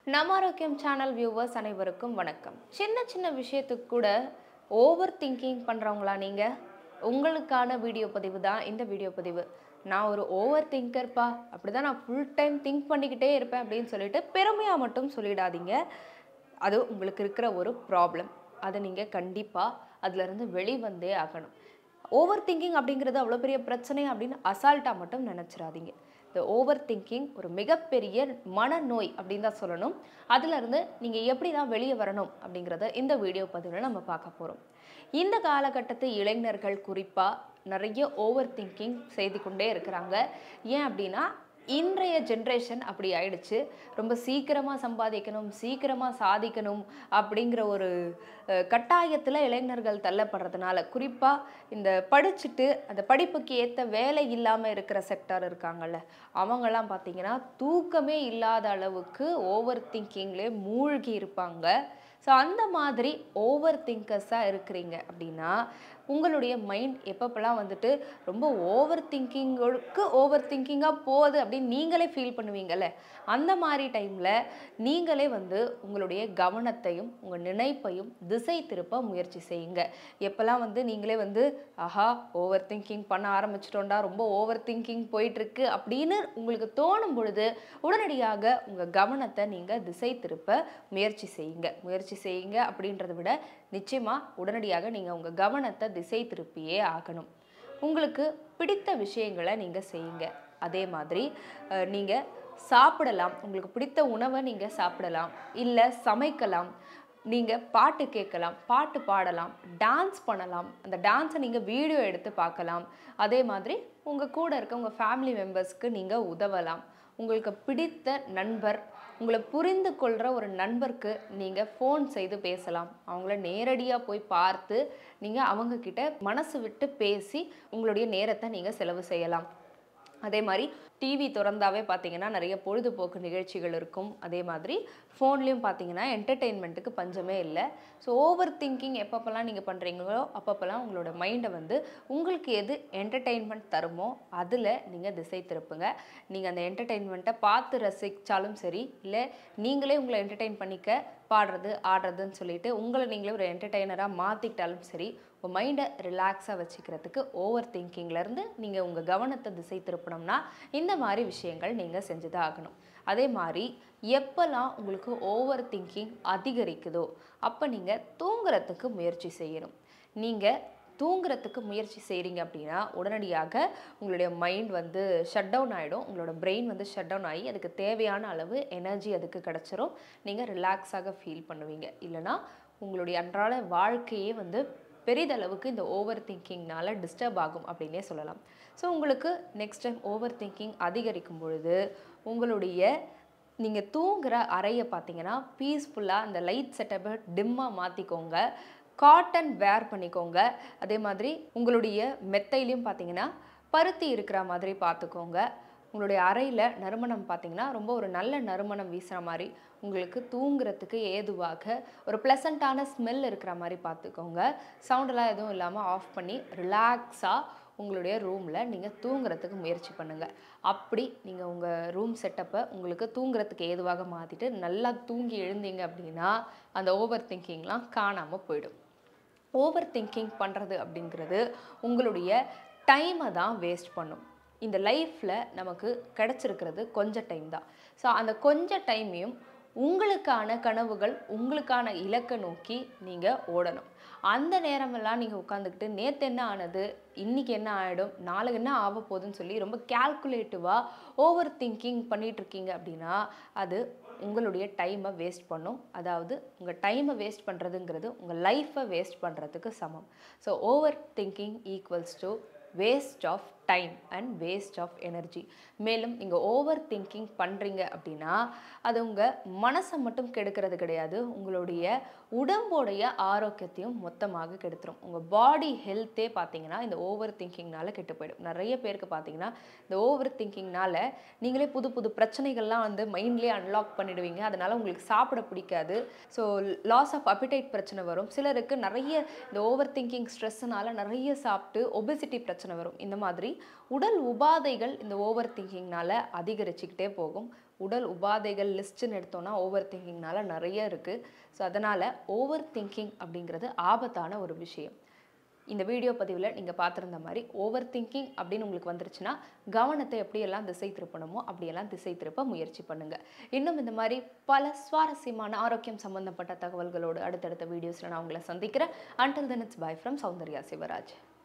நம்ம ஆரோக்கியம் channel viewers அனைவருக்கும் வணக்கம் சின்ன சின்ன விஷயத்துக்கு கூட ஓவர் திங்கிங் பண்ணுறவங்களா நீங்கள் உங்களுக்கான வீடியோ பதிவு தான் இந்த வீடியோ பதிவு நான் ஒரு ஓவர் திங்கர்ப்பா அப்படி தான் நான் ஃபுல் டைம் திங்க் பண்ணிக்கிட்டே இருப்பேன் அப்படின்னு சொல்லிட்டு பெருமையாக மட்டும் சொல்லிடாதீங்க அது உங்களுக்கு இருக்கிற ஒரு ப்ராப்ளம் அதை நீங்கள் கண்டிப்பாக அதுலேருந்து வெளிவந்தே ஆகணும் ஓவர் திங்கிங் அப்படிங்கிறது அவ்வளோ பெரிய பிரச்சனை அப்படின்னு அசால்ட்டாக மட்டும் நினச்சிடாதீங்க இந்த ஓவர் திங்கிங் ஒரு மிகப்பெரிய மனநோய் அப்படின்னு தான் சொல்லணும் அதுலேருந்து நீங்கள் எப்படி தான் வெளியே வரணும் அப்படிங்கிறத இந்த வீடியோ பதிவில் நம்ம பார்க்க போகிறோம் இந்த காலகட்டத்து இளைஞர்கள் குறிப்பாக நிறைய ஓவர் திங்கிங் செய்து கொண்டே இருக்கிறாங்க ஏன் அப்படின்னா இன்றைய ஜென்ரேஷன் அப்படி ஆயிடுச்சு ரொம்ப சீக்கிரமாக சம்பாதிக்கணும் சீக்கிரமாக சாதிக்கணும் அப்படிங்கிற ஒரு கட்டாயத்தில் இளைஞர்கள் தள்ளப்படுறதுனால குறிப்பாக இந்த படிச்சுட்டு அந்த படிப்புக்கு ஏற்ற வேலை இல்லாமல் இருக்கிற செக்டார் இருக்காங்கல்ல அவங்கெல்லாம் பார்த்தீங்கன்னா தூக்கமே இல்லாத அளவுக்கு ஓவர் திங்கிங்லேயே மூழ்கி இருப்பாங்க ஸோ அந்த மாதிரி ஓவர் திங்கர்ஸாக இருக்கிறீங்க அப்படின்னா உங்களுடைய மைண்ட் எப்பப்பெல்லாம் வந்துட்டு ரொம்ப ஓவர் திங்கிங்களுக்கு ஓவர் திங்கிங்காக போகுது அப்படின்னு நீங்களே ஃபீல் பண்ணுவீங்கல்ல அந்த மாதிரி டைமில் நீங்களே வந்து உங்களுடைய கவனத்தையும் உங்கள் நினைப்பையும் திசை திருப்ப முயற்சி செய்யுங்க எப்போல்லாம் வந்து நீங்களே வந்து ஆஹா ஓவர் திங்கிங் பண்ண ஆரம்பிச்சிட்டோண்டா ரொம்ப ஓவர் திங்கிங் போயிட்டுருக்கு அப்படின்னு உங்களுக்கு தோணும் பொழுது உடனடியாக உங்கள் கவனத்தை நீங்கள் திசை திருப்ப முயற்சி செய்யுங்க முயற்சி செய்யுங்க அப்படின்றத விட நிச்சயமாக உடனடியாக நீங்கள் உங்கள் கவனத்தை திசை திருப்பியே ஆகணும் உங்களுக்கு பிடித்த விஷயங்களை நீங்கள் செய்யுங்க அதே மாதிரி நீங்கள் சாப்பிடலாம் உங்களுக்கு பிடித்த உணவை நீங்கள் சாப்பிடலாம் இல்லை சமைக்கலாம் நீங்கள் பாட்டு கேட்கலாம் பாட்டு பாடலாம் டான்ஸ் பண்ணலாம் அந்த டான்ஸை நீங்கள் வீடியோ எடுத்து பார்க்கலாம் அதே மாதிரி உங்கள் கூட இருக்க உங்கள் ஃபேமிலி மெம்பர்ஸ்க்கு நீங்கள் உதவலாம் உங்களுக்கு பிடித்த நண்பர் உங்களை புரிந்து கொள்கிற ஒரு நண்பருக்கு நீங்கள் ஃபோன் செய்து பேசலாம் அவங்கள நேரடியாக போய் பார்த்து நீங்கள் அவங்கக்கிட்ட மனசு விட்டு பேசி உங்களுடைய நேரத்தை நீங்கள் செலவு செய்யலாம் அதே மாதிரி டிவி திறந்தாவே பார்த்தீங்கன்னா நிறைய பொழுதுபோக்கு நிகழ்ச்சிகள் இருக்கும் அதே மாதிரி ஃபோன்லேயும் பார்த்தீங்கன்னா என்டர்டெயின்மெண்ட்டுக்கு பஞ்சமே இல்லை ஸோ ஓவர் திங்கிங் எப்பப்பெல்லாம் நீங்கள் பண்ணுறீங்களோ அப்பப்பெல்லாம் உங்களோட மைண்டை வந்து உங்களுக்கு எது என்டர்டெயின்மெண்ட் தருமோ அதில் நீங்கள் திசை திருப்புங்க நீங்கள் அந்த என்டர்டெயின்மெண்ட்டை பார்த்து ரசித்தாலும் சரி இல்லை நீங்களே உங்களை என்டர்டெயின் பண்ணிக்க பாடுறது ஆடுறதுன்னு சொல்லிட்டு உங்களை நீங்களே ஒரு என்டர்டெய்னராக மாற்றிக்கிட்டாலும் சரி உங்கள் மைண்டை ரிலாக்ஸாக வச்சுக்கிறதுக்கு ஓவர் திங்கிங்லேருந்து நீங்கள் உங்கள் கவனத்தை திசை திருப்பினோம்னா இந்த மாதிரி விஷயங்கள் நீங்கள் செஞ்சு தான் ஆகணும் அதே மாதிரி எப்போல்லாம் உங்களுக்கு ஓவர் திங்கிங் அதிகரிக்குதோ அப்போ நீங்கள் தூங்குறதுக்கு முயற்சி செய்யணும் நீங்கள் தூங்குறதுக்கு முயற்சி செய்கிறீங்க அப்படின்னா உடனடியாக உங்களுடைய மைண்ட் வந்து ஷட் டவுன் ஆகிடும் உங்களோட பிரெயின் வந்து ஷட் டவுன் ஆகி அதுக்கு தேவையான அளவு எனர்ஜி அதுக்கு கிடச்சிரும் நீங்கள் ரிலாக்ஸாக ஃபீல் பண்ணுவீங்க இல்லைனா உங்களுடைய அன்றாட வாழ்க்கையே வந்து பெரிதளவுக்கு இந்த ஓவர் திங்கிங்னால டிஸ்டர்ப் ஆகும் அப்படின்னே சொல்லலாம் ஸோ உங்களுக்கு நெக்ஸ்ட் டைம் ஓவர் திங்கிங் அதிகரிக்கும் பொழுது உங்களுடைய நீங்கள் தூங்குற அறையை பார்த்தீங்கன்னா பீஸ்ஃபுல்லாக அந்த லைட் செட்டப்பை டிம்மாக மாற்றிக்கோங்க காட்டன் வேர் பண்ணிக்கோங்க அதே மாதிரி உங்களுடைய மெத்தையிலையும் பார்த்தீங்கன்னா பருத்தி இருக்கிற மாதிரி பார்த்துக்கோங்க உங்களுடைய அறையில் நறுமணம் பார்த்தீங்கன்னா ரொம்ப ஒரு நல்ல நறுமணம் வீசுகிற மாதிரி உங்களுக்கு தூங்குறதுக்கு ஏதுவாக ஒரு ப்ளசண்ட்டான ஸ்மெல் இருக்கிற மாதிரி பார்த்துக்கோங்க சவுண்டெல்லாம் எதுவும் இல்லாமல் ஆஃப் பண்ணி ரிலாக்ஸாக உங்களுடைய ரூமில் நீங்கள் தூங்குறதுக்கு முயற்சி பண்ணுங்கள் அப்படி நீங்கள் உங்கள் ரூம் செட்டப்பை உங்களுக்கு தூங்குறதுக்கு ஏதுவாக மாற்றிட்டு நல்லா தூங்கி எழுந்தீங்க அப்படின்னா அந்த ஓவர் திங்கிங்லாம் காணாமல் போயிடும் ஓவர் திங்கிங் பண்ணுறது அப்படிங்கிறது உங்களுடைய டைமை தான் வேஸ்ட் பண்ணும் இந்த லைஃப்பில் நமக்கு கிடச்சிருக்கிறது கொஞ்சம் டைம் தான் ஸோ அந்த கொஞ்ச டைமையும் உங்களுக்கான கனவுகள் உங்களுக்கான இலக்கை நோக்கி நீங்கள் ஓடணும் அந்த நேரமெல்லாம் நீங்கள் உட்காந்துக்கிட்டு நேற்று என்ன ஆனது இன்றைக்கி என்ன ஆகிடும் நாளைக்கு என்ன ஆக போகுதுன்னு சொல்லி ரொம்ப கேல்குலேட்டிவாக ஓவர் திங்கிங் பண்ணிகிட்ருக்கீங்க அப்படின்னா அது உங்களுடைய டைமை வேஸ்ட் பண்ணும் அதாவது உங்கள் டைமை வேஸ்ட் பண்ணுறதுங்கிறது உங்கள் லைஃப்பை வேஸ்ட் பண்ணுறதுக்கு சமம் so overthinking equals to waste of time and waste of energy மேலும் நீங்கள் ஓவர் திங்கிங் பண்ணுறீங்க அப்படின்னா அது உங்கள் மனசை மட்டும் கெடுக்கிறது கிடையாது உங்களுடைய உடம்போடைய ஆரோக்கியத்தையும் மொத்தமாக கெடுத்துரும் உங்கள் பாடி ஹெல்த்தே பார்த்தீங்கன்னா இந்த ஓவர் திங்கிங்னால கெட்டு போயிடும் நிறைய பேருக்கு பார்த்தீங்கன்னா இந்த ஓவர் திங்கிங்னால நீங்களே புது புது பிரச்சனைகள்லாம் வந்து மைண்ட்லேயே அன்லாக் பண்ணிடுவீங்க அதனால் உங்களுக்கு சாப்பிட பிடிக்காது ஸோ லாஸ் ஆஃப் அப்பிடைட் பிரச்சனை வரும் சிலருக்கு நிறைய இந்த ஓவர் திங்கிங் ஸ்ட்ரெஸ்ஸுனால நிறைய சாப்பிட்டு ஒபெசிட்டி பிரச்சனை வரும் இந்த மாதிரி உடல் உபாதைகள் இந்த ஓவர் திங்கிங்னால அதிகரிச்சுக்கிட்டே போகும் உடல் உபாதைகள் லிஸ்ட்டுன்னு எடுத்தோம்னா ஓவர் திங்கிங்னால நிறைய இருக்குது ஸோ அதனால் ஓவர் திங்கிங் அப்படிங்கிறது ஆபத்தான ஒரு விஷயம் இந்த வீடியோ பதிவில் நீங்கள் பார்த்துருந்த மாதிரி ஓவர் திங்கிங் அப்படின்னு உங்களுக்கு வந்துருச்சுன்னா கவனத்தை எப்படியெல்லாம் திசை திருப்பணுமோ அப்படியெல்லாம் திசை திருப்ப முயற்சி பண்ணுங்கள் இன்னும் இந்த மாதிரி பல சுவாரஸ்யமான ஆரோக்கியம் சம்பந்தப்பட்ட தகவல்களோடு அடுத்தடுத்த வீடியோஸில் நான் உங்களை சந்திக்கிறேன் until then it's bye from Soundarya Shivraj